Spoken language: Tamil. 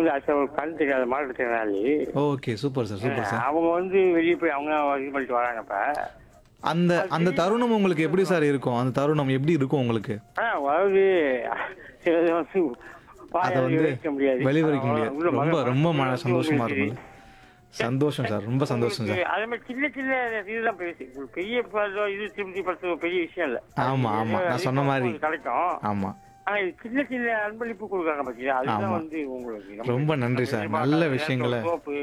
வந்து actually ஒரு கண் தெரியாத மாற்றுத்திறனாளி okay super sir super sir அவங்க வந்து வெளியே போய் அவங்க இது பண்ணிட்டு வராங்க இப்ப அந்த அந்த தருணம் உங்களுக்கு எப்படி சார் இருக்கும் அந்த தருணம் எப்படி இருக்கும் உங்களுக்கு ஆ, அதாவது சிலது வந்து அதை வாயால வந்து விவரிக்க முடியாது வெளிவரிக்க உள்ள முடியாது மக- ரொம்ப ரொம்ப மன மக- சந்தோஷமா உங்களுக்கு இருக்கும் சந்தோஷம் சார் ரொம்ப சந்தோஷம் சார் அதே மாதிரி சின்ன சின்ன இதுதான் பெருசு ஒரு பெரிய படம் இது திருப்தி படுத்த ஒரு பெரிய விஷயம் இல்ல ஆமா, ஆமா. நான் சொன்ன மாதிரி. கிடைக்கும் ஆமா ஆனா இது சின்ன சின்ன அன்பளிப்பு கொடுக்குறாங்க பாத்தீங்களா அதுதான் ஆமா. வந்து உங்களுக்கு ரொம்ப நன்றி சார். நல்ல விஷயங்களை- சோப்பு